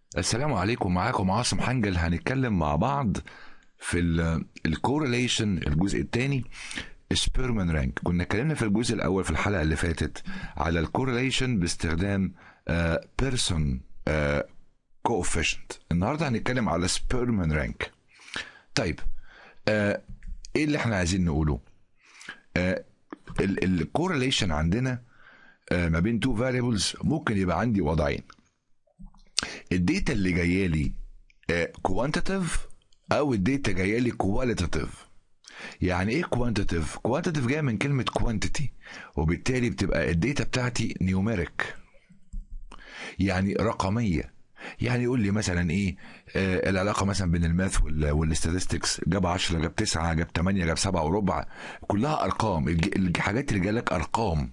السلام عليكم معاكم عاصم حنجل هنتكلم مع بعض في الكورليشن الجزء الثاني سبيرمان رانك كنا اتكلمنا في الجزء الاول في الحلقه اللي فاتت على الكورليشن باستخدام بيرسون كوفيشنت النهارده هنتكلم على سبيرمان رانك طيب آه ايه اللي احنا عايزين نقوله الكورليشن عندنا آه ما بين تو فاريبلز ممكن يبقى عندي وضعين الداتا اللي جايه لي كوانتيتيف او الداتا جايه لي كواليتيف يعني ايه كوانتيتيف كوانتيتيف جايه من كلمه كوانتيتي وبالتالي بتبقى الداتا بتاعتي نيوميريك يعني رقميه يعني يقول لي مثلا ايه آه العلاقه مثلا بين الماث والاستاتستكس جاب 10 جاب 9 جاب 8 جاب 7 وربع كلها ارقام الحاجات اللي جالك ارقام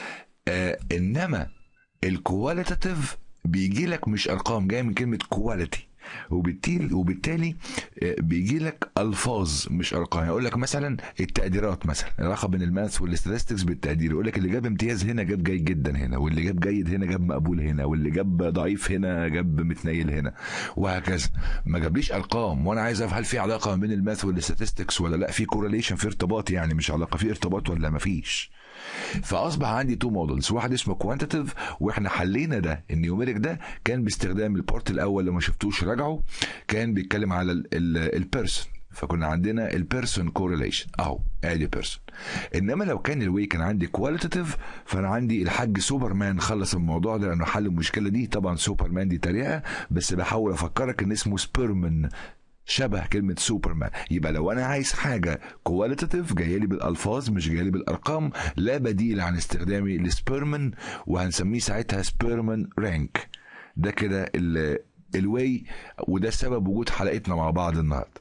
آه انما الكواليتيف بيجي لك مش ارقام جايه من كلمه كواليتي وبالتالي وبالتالي بيجي لك الفاظ مش ارقام يقول لك مثلا التقديرات مثلا العلاقه بين الماث والاستاتستكس بالتقدير يقول لك اللي جاب امتياز هنا جاب جيد جدا هنا واللي جاب جيد هنا جاب مقبول هنا واللي جاب ضعيف هنا جاب متنيل هنا وهكذا ما جابليش ارقام وانا عايز اعرف هل في علاقه ما بين الماث والاستاتستكس ولا لا في كورليشن في ارتباط يعني مش علاقه في ارتباط ولا ما فيش فاصبح عندي تو مودلز واحد اسمه كوانتيتيف واحنا حلينا ده النيوميريك ده كان باستخدام البورت الاول اللي ما شفتوش راجعه كان بيتكلم على البيرسون فكنا عندنا البيرسون كورليشن اهو ادي بيرسون انما لو كان الوي كان عندي كواليتيف فانا عندي الحاج سوبرمان خلص الموضوع ده لانه حل المشكله دي طبعا سوبرمان دي تريقه بس بحاول افكرك ان اسمه سبيرمن شبه كلمة سوبرمان يبقى لو أنا عايز حاجة كواليتيف جاية لي بالألفاظ مش جاية لي بالأرقام لا بديل عن استخدامي لسبيرمان وهنسميه ساعتها سبيرمان رانك ده كده الواي وده سبب وجود حلقتنا مع بعض النهارده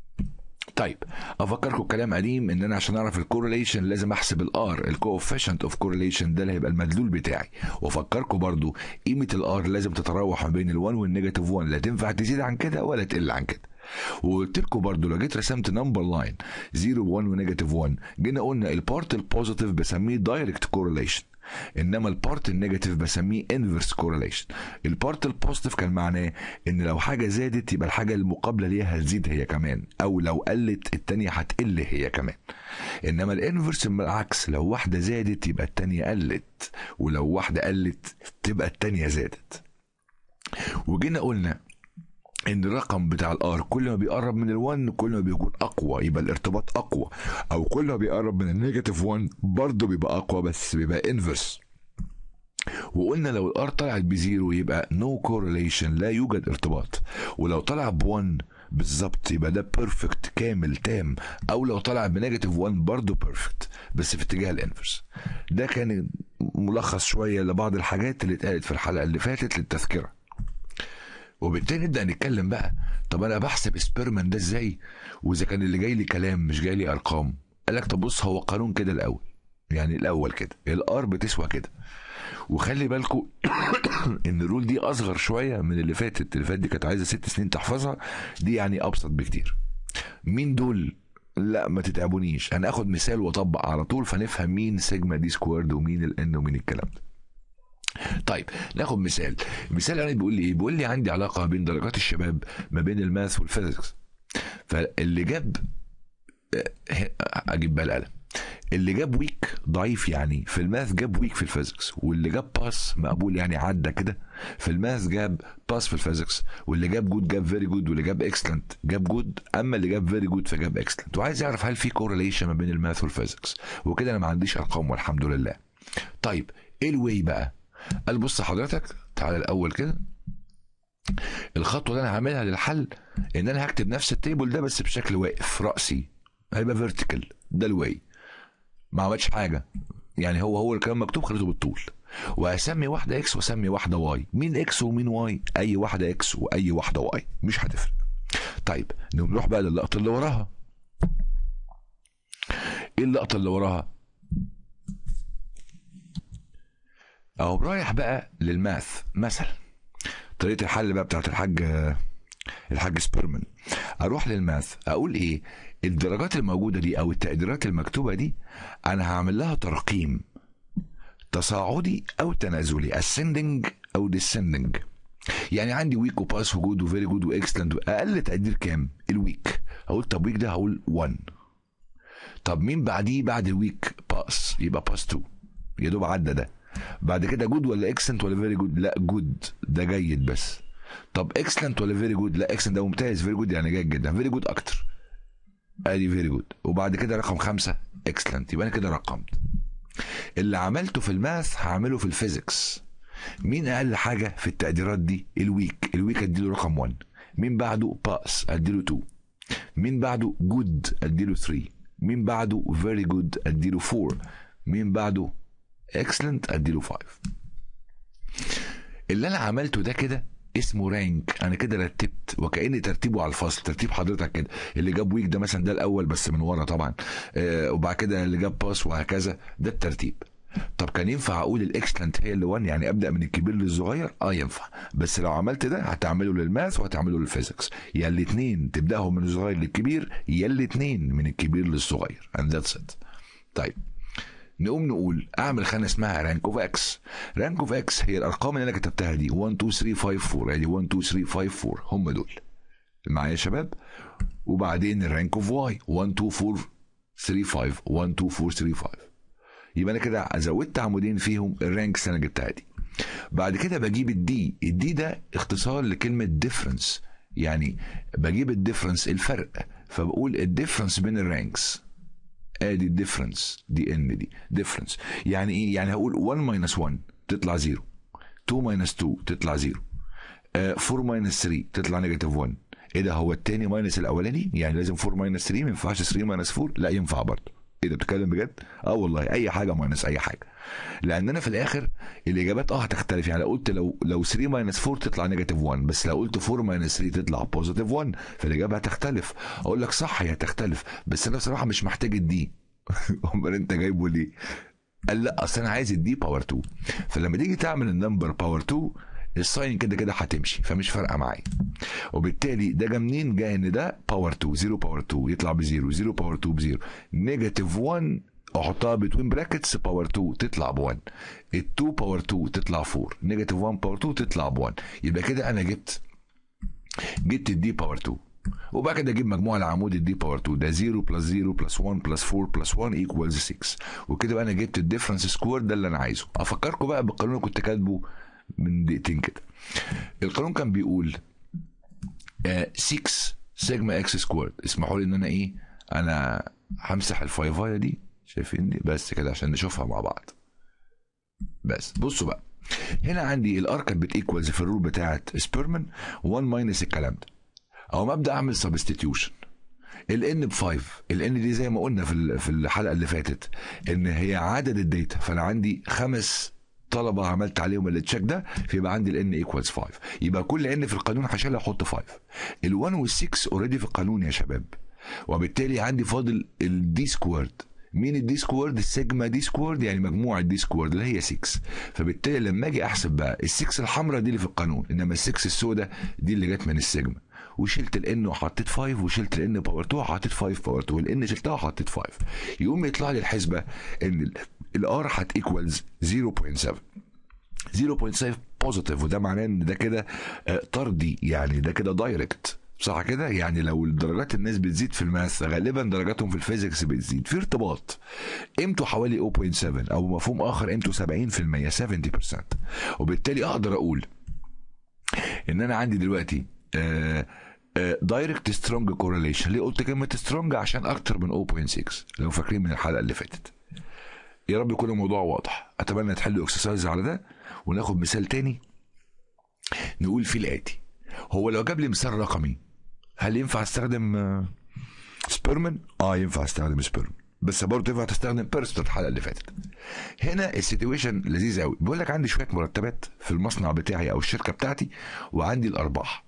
طيب افكركم كلام قديم ان انا عشان اعرف الكورليشن لازم احسب الار الكوفيشنت اوف كورليشن ده اللي هيبقى المدلول بتاعي وافكركم برضو قيمه الار لازم تتراوح ما بين ال1 والنيجاتيف 1 لا تنفع تزيد عن كده ولا تقل عن كده وقلت لكم برضو لو جيت رسمت نمبر لاين 0 و1 ونيجاتيف 1 جينا قلنا البارت البوزيتيف بسميه دايركت كورليشن انما البارت النيجاتيف بسميه انفرس كورليشن البارت البوزيتيف كان معناه ان لو حاجه زادت يبقى الحاجه المقابله ليها هتزيد هي كمان او لو قلت التانية هتقل هي كمان انما الانفرس بالعكس لو واحده زادت يبقى التانية قلت ولو واحده قلت تبقى التانية زادت وجينا قلنا ان الرقم بتاع الار كل ما بيقرب من ال1 كل ما بيكون اقوى يبقى الارتباط اقوى او كل ما بيقرب من النيجاتيف 1 برضه بيبقى اقوى بس بيبقى انفرس وقلنا لو الار طلعت بزيرو يبقى نو no كورليشن لا يوجد ارتباط ولو طلع ب1 بالظبط يبقى ده بيرفكت كامل تام او لو طلع بنيجاتيف 1 برضه بيرفكت بس في اتجاه الانفرس ده كان ملخص شويه لبعض الحاجات اللي اتقالت في الحلقه اللي فاتت للتذكره وبالتالي نبدا نتكلم بقى طب انا بحسب سبيرمان ده ازاي واذا كان اللي جاي لي كلام مش جاي لي ارقام قال لك طب بص هو قانون كده الاول يعني الاول كده الار بتسوى كده وخلي بالكم ان الرول دي اصغر شويه من اللي فاتت اللي فاتت دي كانت عايزه ست سنين تحفظها دي يعني ابسط بكتير مين دول لا ما تتعبونيش انا اخد مثال واطبق على طول فنفهم مين سيجما دي سكويرد ومين الان ومين الكلام ده طيب ناخد مثال المثال انا بيقول لي ايه بيقول لي عندي علاقه بين درجات الشباب ما بين الماث والفيزيكس فاللي جاب اجيب بقى القلم اللي جاب ويك ضعيف يعني في الماث جاب ويك في الفيزيكس واللي جاب باس مقبول يعني عدى كده في الماث جاب باس في الفيزيكس واللي جاب جود جاب فيري جود واللي جاب اكسلنت جاب جود اما اللي جاب فيري جود فجاب اكسلنت وعايز يعرف هل في كورليشن ما بين الماث والفيزيكس وكده انا ما عنديش ارقام والحمد لله طيب ايه الواي بقى قال بص حضرتك تعالى الاول كده الخطوه اللي انا هعملها للحل ان انا هكتب نفس التيبل ده بس بشكل واقف راسي هيبقى فيرتيكال ده الواي ما عملتش حاجه يعني هو هو الكلام مكتوب خليته بالطول وهسمي واحده اكس واسمي واحده واي مين اكس ومين واي اي واحده اكس واي واحده واي مش هتفرق طيب نروح بقى للقطه اللي وراها ايه اللقطه اللي وراها اهو رايح بقى للماث مثلا طريقه الحل بقى بتاعت الحاج الحاج سبيرمان اروح للماث اقول ايه الدرجات الموجوده دي او التقديرات المكتوبه دي انا هعمل لها ترقيم تصاعدي او تنازلي ascending او descending يعني عندي ويك وباس وجود وفيري جود واكسلنت اقل تقدير كام الويك اقول طب ويك ده هقول 1 طب مين بعديه بعد الويك باس يبقى باس 2 يا دوب عدى ده بعد كده جود ولا اكسلنت ولا فيري جود لا جود ده جيد بس طب اكسلنت ولا فيري جود لا اكسلنت ده ممتاز فيري جود يعني جيد جدا فيري جود اكتر ادي فيري جود وبعد كده رقم خمسة اكسلنت يبقى انا كده رقمت اللي عملته في الماث هعمله في الفيزيكس مين اقل حاجه في التقديرات دي الويك الويك اديله رقم 1 مين بعده باس اديله 2 مين بعده جود اديله 3 مين بعده فيري جود اديله 4 مين بعده اكسلنت اديله 5 اللي انا عملته ده كده اسمه رانك انا كده رتبت وكاني ترتيبه على الفصل ترتيب حضرتك كده اللي جاب ويك ده مثلا ده الاول بس من ورا طبعا آه وبعد كده اللي جاب باس وهكذا ده الترتيب طب كان ينفع اقول الاكسلنت هي اللي 1 يعني ابدا من الكبير للصغير اه ينفع بس لو عملت ده هتعمله للماث وهتعمله للفيزيكس يا الاثنين تبداهم من الصغير للكبير يا الاثنين من الكبير للصغير and that's it طيب نقوم نقول اعمل خانه اسمها رانك اوف اكس رانك اوف اكس هي الارقام اللي انا كتبتها دي 1 2 3 5 4 ادي 1 2 3 5 4 هم دول معايا يا شباب وبعدين الرانك اوف واي 1 2 4 3 5 1 2 4 3 5 يبقى انا كده زودت عمودين فيهم الرانكس اللي انا جبتها دي بعد كده بجيب الدي الدي ده اختصار لكلمه ديفرنس يعني بجيب الديفرنس الفرق فبقول الديفرنس بين الرانكس ادي الديفرنس دي ان دي ديفرنس يعني ايه يعني هقول 1 ماينس 1 تطلع 0 2 ماينس 2 تطلع 0 4 ماينس 3 تطلع نيجاتيف 1 ايه ده هو التاني ماينس الاولاني يعني لازم 4 ماينس 3 ما ينفعش 3 ماينس 4 لا ينفع برضه ايه ده بتتكلم بجد؟ اه والله اي حاجه ماينس اي حاجه لان انا في الاخر الاجابات اه هتختلف يعني لو قلت لو لو 3 ماينس 4 تطلع نيجاتيف 1 بس لو قلت 4 ماينس 3 تطلع بوزيتيف 1 فالاجابه هتختلف اقول لك صح هي هتختلف بس انا بصراحه مش محتاج الدي امال انت جايبه ليه؟ قال لا اصل انا عايز الدي باور 2 فلما تيجي تعمل النمبر باور 2 الساين كده كده هتمشي فمش فارقه معايا وبالتالي ده جه منين جاي ان ده باور 2 0 باور 2 يطلع بزيرو 0 باور 2 بزيرو نيجاتيف 1 احطها بتوين براكتس باور 2 تطلع ب 1 ال 2 باور 2 تطلع 4 نيجاتيف 1 باور 2 تطلع ب 1 يبقى كده انا جبت جبت الدي باور 2 وبعد كده اجيب مجموع العمود الدي باور 2 ده 0 بلس 0 بلس 1 بلس 4 بلس 1 ايكوالز 6 وكده بقى انا جبت الديفرنس سكوير ده اللي انا عايزه افكركم بقى بالقانون اللي كنت كاتبه من دقيقتين كده القانون كان بيقول آه 6 سيجما اكس سكوير اسمحوا لي ان انا ايه انا همسح الفايفايه دي شايفيني بس كده عشان نشوفها مع بعض بس بصوا بقى هنا عندي الار كانت بتيكوالز في الرول بتاعت سبيرمان 1 ماينس الكلام ده او ما ابدا اعمل سبستيتيوشن الان ب 5 الان دي زي ما قلنا في في الحلقه اللي فاتت ان هي عدد الداتا فانا عندي خمس طلبه عملت عليهم التشيك ده فيبقى عندي الان ايكوالز 5 يبقى كل ان في القانون هشيلها احط 5 ال1 وال6 اوريدي في القانون يا شباب وبالتالي عندي فاضل الدي سكويرد مين الدي سكويرد السيجما دي سكويرد يعني مجموع الدي سكويرد اللي هي 6 فبالتالي لما اجي احسب بقى ال6 الحمراء دي اللي في القانون انما ال6 السوداء دي اللي جت من السيجما وشلت الان وحطيت 5 وشلت الان باور 2 وحطيت 5 باور 2 والان شلتها وحطيت 5 يقوم يطلع لي الحسبه ان الار هت ايكوالز 0.7 0.7 بوزيتيف وده معناه ان ده كده طردي يعني ده كده دايركت صح كده يعني لو درجات الناس بتزيد في الماث غالبا درجاتهم في الفيزيكس بتزيد في ارتباط قيمته حوالي 0.7 او مفهوم اخر قيمته 70% 70% وبالتالي اقدر اقول ان انا عندي دلوقتي دايركت سترونج كورليشن ليه قلت كلمه سترونج عشان اكتر من 0.6 لو فاكرين من الحلقه اللي فاتت يا رب يكون الموضوع واضح اتمنى تحلوا اكسرسايز على ده وناخد مثال تاني نقول فيه الاتي هو لو جاب لي مثال رقمي هل ينفع استخدم سبيرمن اه ينفع استخدم سبيرمن بس برضه ينفع تستخدم بيرست الحلقه اللي فاتت هنا السيتويشن لذيذ قوي بيقول لك عندي شويه مرتبات في المصنع بتاعي او الشركه بتاعتي وعندي الارباح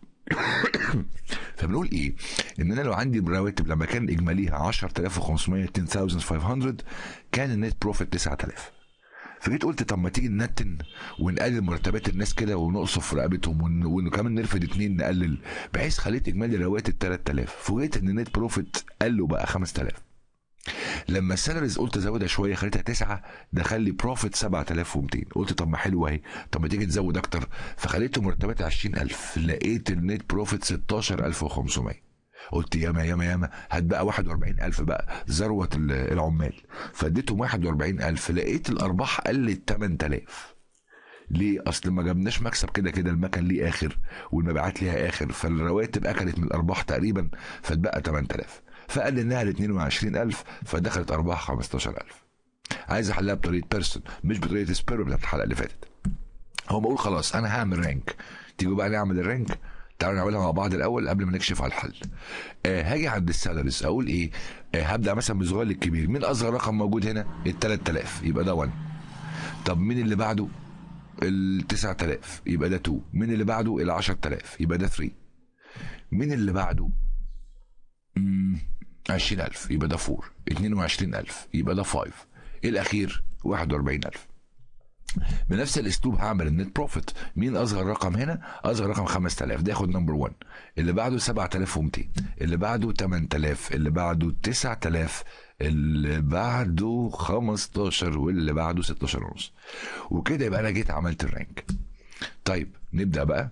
فبنقول ايه ان انا لو عندي رواتب لما كان اجماليها 10500 10500 كان النت بروفيت 9000 فجيت قلت طب ما تيجي ننتن ونقلل مرتبات الناس كده ونقصف رقبتهم وكمان نرفد اتنين نقلل بحيث خليت اجمالي رواتب 3000 فوجئت ان النت بروفيت قل وبقى 5000 لما السالاريز قلت ازودها شويه خليتها تسعه دخل لي بروفيت 7200 قلت طب ما حلوه اهي طب ما تيجي تزود اكتر فخليت مرتبات 20000 لقيت النت بروفيت 16500 قلت ياما ياما ياما هات بقى 41000 بقى ذروه ال- العمال فاديتهم 41000 لقيت الارباح قلت 8000 ليه؟ اصل ما جبناش مكسب كده كده المكن ليه اخر والمبيعات ليها اخر فالرواتب اكلت من الارباح تقريبا فاتبقى 8000 فقللناها ل 22000 فدخلت ارباح 15000 عايز احلها بطريقه بيرسون مش بطريقه سبيرو بتاعت الحلقه اللي فاتت هو بقول خلاص انا هعمل رانك تيجوا بقى نعمل الرانك تعالوا نعملها مع بعض الاول قبل ما نكشف على الحل آه هاجي عند السالاريز اقول ايه آه هبدا مثلا من صغير للكبير مين اصغر رقم موجود هنا ال 3000 يبقى ده 1 طب مين اللي بعده ال 9000 يبقى ده 2 مين اللي بعده ال 10000 يبقى ده 3 مين اللي بعده مم، 20000 يبقى ده 4 22000 يبقى ده 5 الاخير 41000 بنفس الاسلوب هعمل النت بروفيت مين اصغر رقم هنا اصغر رقم 5000 ده ياخد نمبر 1 اللي بعده 7200 اللي بعده 8000 اللي بعده 9000 اللي بعده 15 واللي بعده 16 ونص وكده يبقى انا جيت عملت الرانك طيب نبدا بقى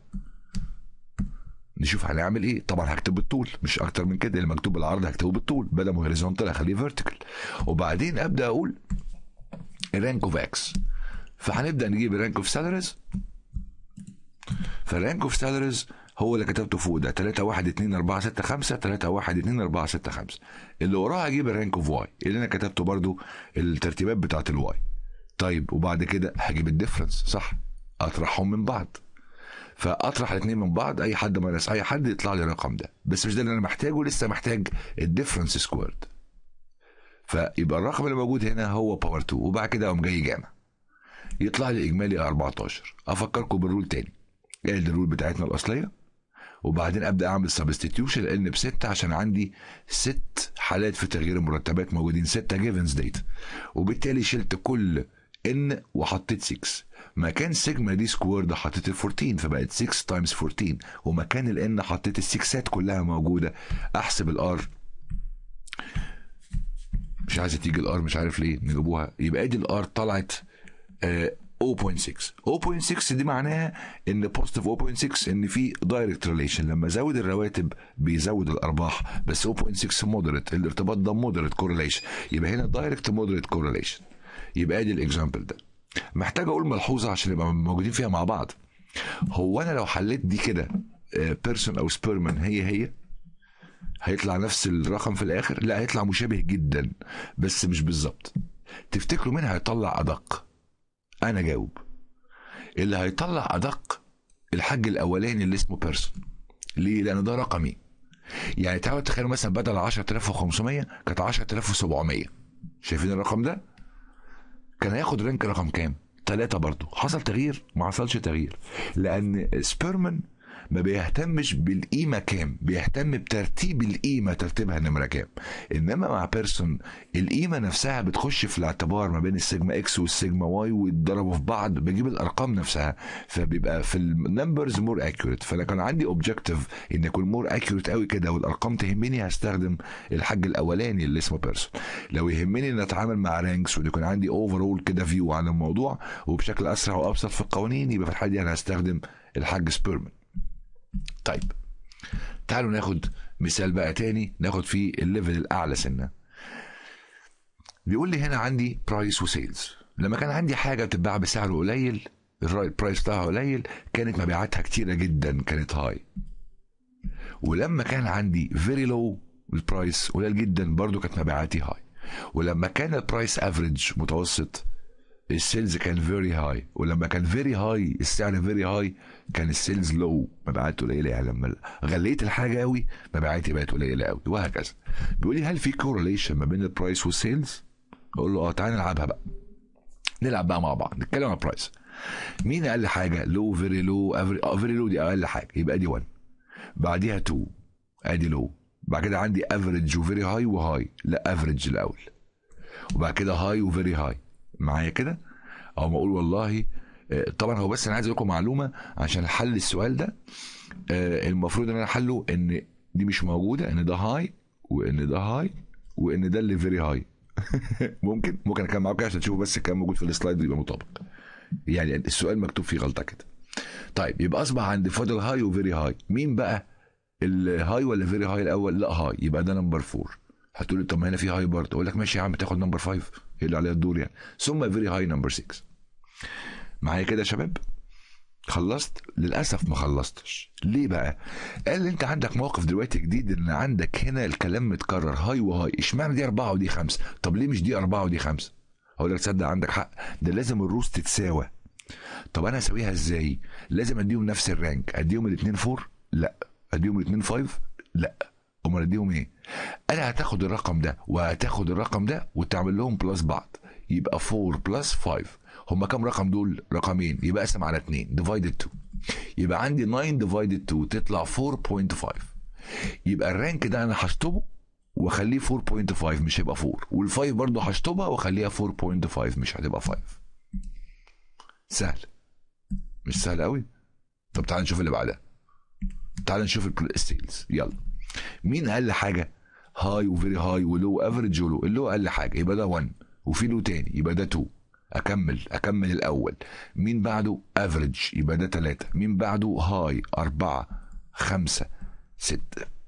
نشوف هنعمل ايه طبعا هكتب بالطول مش اكتر من كده اللي مكتوب بالعرض هكتبه بالطول بدل ما هوريزونتال هخليه فيرتيكال وبعدين ابدا اقول الرانك اوف اكس فهنبدا نجيب الرانك اوف سالاريز فالرانك اوف سالاريز هو اللي كتبته فوق ده 3 1 2 4 6 5 3 1 2 4 6 5 اللي وراها اجيب الرانك اوف واي اللي انا كتبته برضو الترتيبات بتاعت الواي طيب وبعد كده هجيب الديفرنس صح اطرحهم من بعض فاطرح الاثنين من بعض اي حد ماينس اي حد يطلع لي الرقم ده بس مش ده اللي انا محتاجه لسه محتاج الديفرنس سكويرد فيبقى الرقم اللي موجود هنا هو باور 2 وبعد كده اقوم جاي جامع يطلع لي اجمالي 14 افكركم بالرول تاني ادي الرول بتاعتنا الاصليه وبعدين ابدا اعمل سبستيتيوشن لان بستة عشان عندي ست حالات في تغيير المرتبات موجودين ستة جيفنز ديت وبالتالي شلت كل ان وحطيت 6 مكان سيجما دي سكويرد حطيت ال 14 فبقت 6 تايمز 14 ومكان الان حطيت السكسات كلها موجوده احسب الار مش عايزه تيجي الار مش عارف ليه نجيبوها يبقى ادي الار طلعت آه 0.6 0.6 دي معناها ان بوزيتيف 0.6 ان في دايركت ريليشن لما ازود الرواتب بيزود الارباح بس 0.6 مودريت الارتباط ده مودريت كورليشن يبقى هنا دايركت مودريت كورليشن يبقى ادي الاكزامبل ده محتاج اقول ملحوظه عشان نبقى موجودين فيها مع بعض هو انا لو حليت دي كده بيرسون او سبيرمان هي هي هيطلع نفس الرقم في الاخر لا هيطلع مشابه جدا بس مش بالظبط تفتكروا مين هيطلع ادق انا جاوب اللي هيطلع ادق الحاج الاولاني اللي اسمه بيرسون ليه لان ده رقمي يعني تعالوا تخيلوا مثلا بدل 10500 كانت 10700 شايفين الرقم ده كان هياخد رانك رقم كام ثلاثة برضو حصل تغيير ما حصلش تغيير لان سبيرمان ما بيهتمش بالقيمة كام بيهتم بترتيب القيمة ترتيبها نمرة كام انما مع بيرسون القيمة نفسها بتخش في الاعتبار ما بين السيجما اكس والسيجما واي ويتضربوا في بعض بجيب الارقام نفسها فبيبقى في النمبرز مور اكيوريت فانا كان عندي اوبجيكتيف ان اكون مور اكيوريت قوي كده والارقام تهمني هستخدم الحاج الاولاني اللي اسمه بيرسون لو يهمني ان اتعامل مع رانكس وان يكون عندي اوفرول كده فيو على الموضوع وبشكل اسرع وابسط في القوانين يبقى في الحاله دي انا هستخدم الحاج سبيرمان طيب تعالوا ناخد مثال بقى تاني ناخد فيه الليفل الاعلى سنه بيقول لي هنا عندي برايس وسيلز لما كان عندي حاجه بتتباع بسعر قليل البرايس بتاعها قليل كانت مبيعاتها كتيره جدا كانت هاي ولما كان عندي فيري لو البرايس قليل جدا برضو كانت مبيعاتي هاي ولما كان البرايس افريج متوسط السيلز كان فيري هاي ولما كان فيري هاي السعر فيري هاي كان السيلز لو مبيعات قليله يعني لما غليت الحاجه قوي مبيعاتي بقت قليله قوي وهكذا بيقول لي هل في كورليشن ما بين البرايس والسيلز اقول له اه تعالى نلعبها بقى نلعب بقى مع بعض نتكلم عن البرايس مين اقل حاجه لو فيري لو فيري لو دي اقل حاجه يبقى دي 1 بعديها 2 ادي لو بعد كده عندي افريج وفيري هاي وهاي لا افريج الاول وبعد كده هاي وفيري هاي معايا كده او ما اقول والله طبعا هو بس انا عايز اقول لكم معلومه عشان حل السؤال ده المفروض ان انا حله ان دي مش موجوده ان ده هاي وان ده هاي وان ده اللي فيري هاي ممكن ممكن اكمل معاكم عشان تشوفوا بس الكلام موجود في السلايد يبقى مطابق يعني السؤال مكتوب فيه غلطه كده طيب يبقى اصبح عندي فاضل هاي وفيري هاي مين بقى الهاي ولا فيري هاي الاول لا هاي يبقى ده نمبر 4 هتقول لي طب ما هنا في هاي برضه اقول لك ماشي يا عم تاخد نمبر 5 هي اللي عليها الدور يعني ثم فيري هاي نمبر 6 معايا كده يا شباب خلصت للاسف ما خلصتش ليه بقى قال لي انت عندك موقف دلوقتي جديد ان عندك هنا الكلام متكرر هاي وهاي اشمعنى دي أربعة ودي خمسة طب ليه مش دي أربعة ودي خمسة اقول لك تصدق عندك حق ده لازم الروس تتساوى طب انا اسويها ازاي لازم اديهم نفس الرانك اديهم الاثنين فور لا اديهم الاثنين فايف لا امال اديهم ايه انا هتاخد الرقم ده وهتاخد الرقم ده وتعمل لهم بلس بعض يبقى 4 بلس 5 هما كام رقم دول رقمين يبقى اقسم على 2 ديفايدد 2 يبقى عندي 9 ديفايدد 2 تطلع 4.5 يبقى الرانك ده انا هشطبه واخليه 4.5 مش هيبقى 4 وال5 برضه هشطبها واخليها 4.5 مش هتبقى 5 سهل مش سهل قوي طب تعال نشوف اللي بعدها تعال نشوف الستيلز يلا مين اقل حاجه هاي وفيري هاي ولو افريج ولو اللو اقل حاجه يبقى ده 1 وفي لو تاني يبقى ده 2 اكمل اكمل الاول مين بعده افريج يبقى ده 3 مين بعده هاي 4 5 6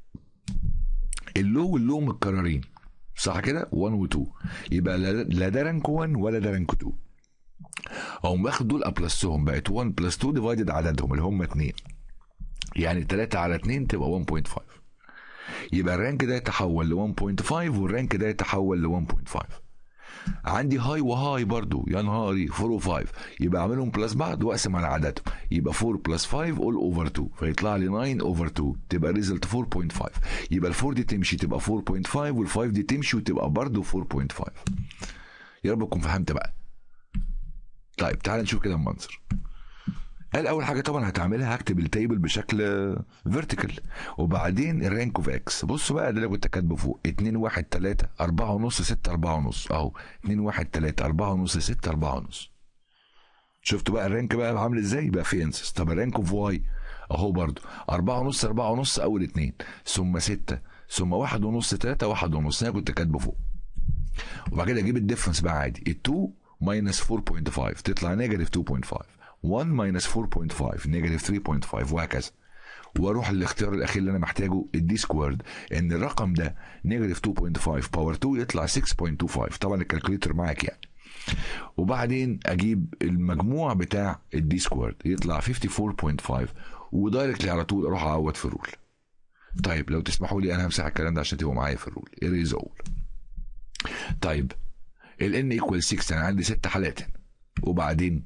اللو واللو متكررين صح كده 1 و 2 يبقى لا ده رانك 1 ولا ده رانك 2 اقوم واخد دول ابلسهم بقت 1 بلس 2 ديفايدد عددهم اللي هم 2 يعني 3 على 2 تبقى 1.5 يبقى الرانك ده يتحول ل 1.5 والرانك ده يتحول ل 1.5 عندي هاي وهاي برضو يا نهاري 4 و5 يبقى اعملهم بلس بعض واقسم على عددهم يبقى 4 بلس 5 اول اوفر 2 فيطلع لي 9 اوفر 2 تبقى ريزلت 4.5 يبقى ال4 دي تمشي تبقى 4.5 وال5 دي تمشي وتبقى برضو 4.5 يا رب تكون فهمت بقى طيب تعال نشوف كده المنظر قال اول حاجه طبعا هتعملها هكتب التيبل بشكل فيرتيكال وبعدين الرانك اوف اكس بصوا بقى ده اللي كنت كاتبه فوق 2 1 3 4 ونص 6 4 ونص اهو 2 1 3 4 ونص 6 4 ونص شفتوا بقى الرانك بقى عامل ازاي بقى في انسس طب الرانك اوف واي اهو برضو 4 ونص 4 ونص اول اتنين ثم 6 ثم 1 ونص 3 1 ونص انا كنت كاتبه فوق وبعد كده اجيب الديفرنس بقى عادي ال 2 ماينس 4.5 تطلع نيجاتيف 2.5 1 ماينس 4.5 نيجاتيف 3.5 وهكذا واروح للاختيار الاخير اللي انا محتاجه الدي سكويرد ان الرقم ده نيجاتيف 2.5 باور 2 يطلع 6.25 طبعا الكالكوليتر معاك يعني وبعدين اجيب المجموع بتاع الدي سكويرد يطلع 54.5 ودايركتلي على طول اروح اعوض في الرول طيب لو تسمحوا لي انا همسح الكلام ده عشان تبقوا معايا في الرول اريز اول طيب ال n equal 6 انا عندي ست حالات وبعدين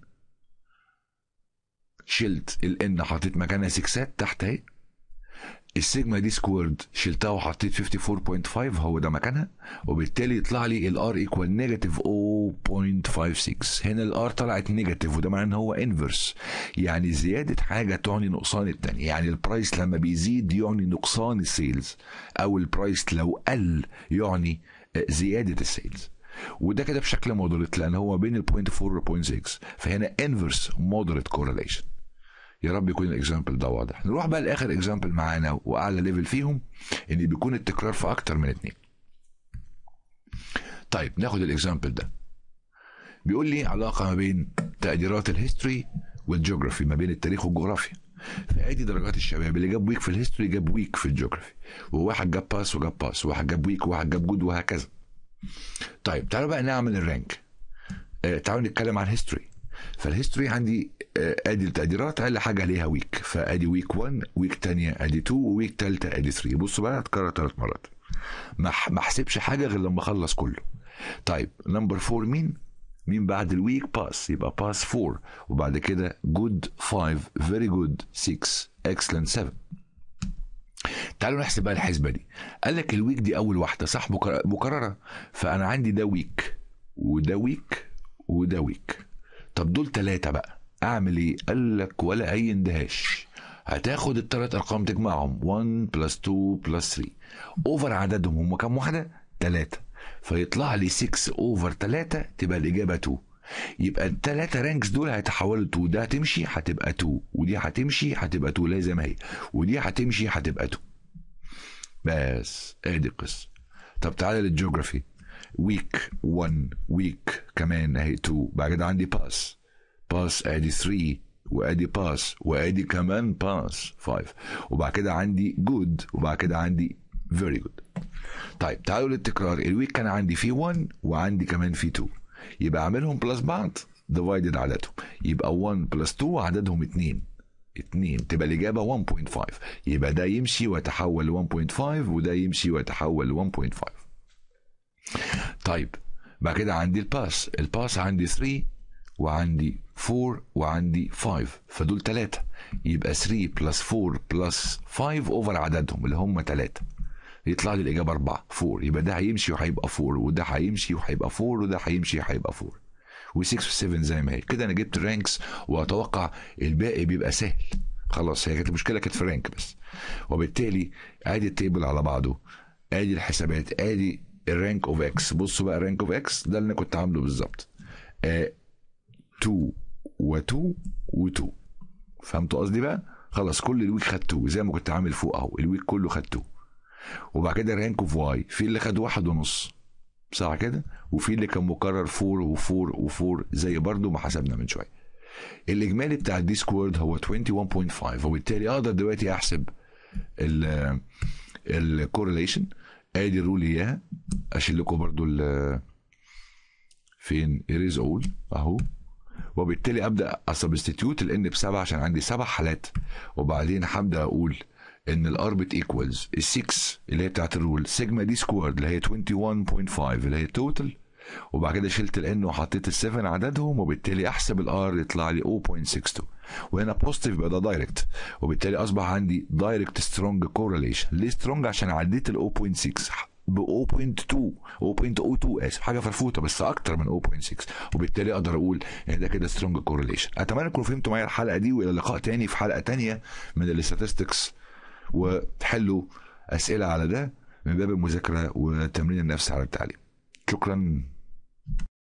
شلت ال n حطيت مكانها 6 تحت اهي السيجما دي سكويرد شلتها وحطيت 54.5 هو ده مكانها وبالتالي يطلع لي الار ايكوال نيجاتيف 0.56 هنا الار طلعت نيجاتيف وده معناه ان هو انفرس يعني زياده حاجه تعني نقصان الثانيه يعني البرايس لما بيزيد يعني نقصان السيلز او البرايس لو قل يعني زياده السيلز وده كده بشكل مودريت لان هو بين البوينت 4 والبوينت 6 فهنا انفرس مودريت كورليشن يا رب يكون الاكزامبل ده واضح نروح بقى لاخر اكزامبل معانا واعلى ليفل فيهم ان بيكون التكرار في اكتر من اتنين طيب ناخد الاكزامبل ده بيقول لي علاقه ما بين تقديرات الهيستوري والجيوغرافي ما بين التاريخ والجغرافيا فادي درجات الشباب اللي جاب ويك في الهيستوري جاب ويك في الجيوغرافي وواحد جاب باس وجاب باس وواحد جاب ويك وواحد جاب جود وهكذا طيب تعالوا بقى نعمل الرانك آه تعالوا نتكلم عن هيستوري فالهيستوري عندي آه ادي التقديرات اقل حاجه ليها ويك فادي ويك 1 ويك ثانيه ادي 2 وويك ثالثه ادي 3 بصوا بقى هتكرر ثلاث مرات ما احسبش حاجه غير لما اخلص كله طيب نمبر 4 مين مين بعد الويك باس يبقى باس 4 وبعد كده جود 5 فيري جود 6 اكسلنت 7 تعالوا نحسب بقى الحسبه دي قال لك الويك دي اول واحده صح مكرره فانا عندي ده ويك وده ويك وده ويك طب دول ثلاثه بقى اعمل ايه قال لك ولا اي اندهاش هتاخد الثلاث ارقام تجمعهم 1 بلس 2 بلس 3 اوفر عددهم هم كام واحده ثلاثه فيطلع لي 6 اوفر 3 تبقى الاجابه 2 يبقى الثلاثه رانكس دول هيتحولوا 2 ده هتمشي هتبقى 2 ودي هتمشي هتبقى 2 لا زي ما هي ودي هتمشي هتبقى 2 بس ادي القصه طب تعالى للجيوغرافي ويك 1 ويك كمان اهي 2 بعد كده عندي باس باس ادي 3 وادي باس وادي كمان باس 5 وبعد كده عندي جود وبعد كده عندي فيري جود طيب تعالوا للتكرار الويك كان عندي فيه 1 وعندي كمان فيه 2 يبقى اعملهم بلس بعض ديفايدد عددهم يبقى 1 بلس 2 عددهم 2 2 تبقى الإجابة 1.5 يبقى ده يمشي ويتحول ل 1.5 وده يمشي ويتحول ل 1.5 طيب بعد كده عندي الباس الباس عندي 3 وعندي 4 وعندي 5 فدول 3 يبقى 3 بلس 4 بلس 5 اوفر عددهم اللي هم 3 يطلع لي الإجابة 4 4 يبقى ده هيمشي وهيبقى 4 وده هيمشي وهيبقى 4 وده هيمشي وهيبقى 4 و6 و7 زي ما هي كده انا جبت الرانكس واتوقع الباقي بيبقى سهل خلاص هي كانت المشكله كانت في الرانك بس وبالتالي ادي التيبل على بعضه ادي الحسابات ادي الرانك اوف اكس بصوا بقى الرانك اوف اكس ده اللي انا كنت عامله بالظبط 2 و2 و2 فهمتوا قصدي بقى خلاص كل الويك خد 2 زي ما كنت عامل فوق اهو الويك كله خد 2 وبعد كده الرانك اوف واي في اللي خد واحد ونص صح كده وفي اللي كان مكرر 4 و4 و4 زي برضو ما حسبنا من شويه الاجمالي بتاع الدي سكويرد هو 21.5 وبالتالي اقدر دلوقتي احسب ال الكورليشن ادي الرول اياها اشيل لكم برضو ال فين اريز اول اهو وبالتالي ابدا اسبستيتيوت الان بسبعه عشان عندي سبع حالات وبعدين هبدا اقول ان الاربت ايكوالز ال 6 اللي هي بتاعت الرول سيجما دي سكويرد اللي هي 21.5 اللي هي توتال وبعد كده شلت الان وحطيت ال 7 عددهم وبالتالي احسب الار يطلع لي 0.62 وهنا بوزيتيف يبقى ده دايركت وبالتالي اصبح عندي دايركت سترونج كورليشن ليه سترونج عشان عديت ال 0.6 ب 0.2 0.02 اسف حاجه فرفوته بس اكتر من 0.6 وبالتالي اقدر اقول ان ده كده سترونج كورليشن اتمنى تكونوا فهمتوا معايا الحلقه دي والى لقاء تاني في حلقه تانيه من الاستاتستكس وتحلوا اسئله على ده من باب المذاكره وتمرين النفس على التعليم شكرا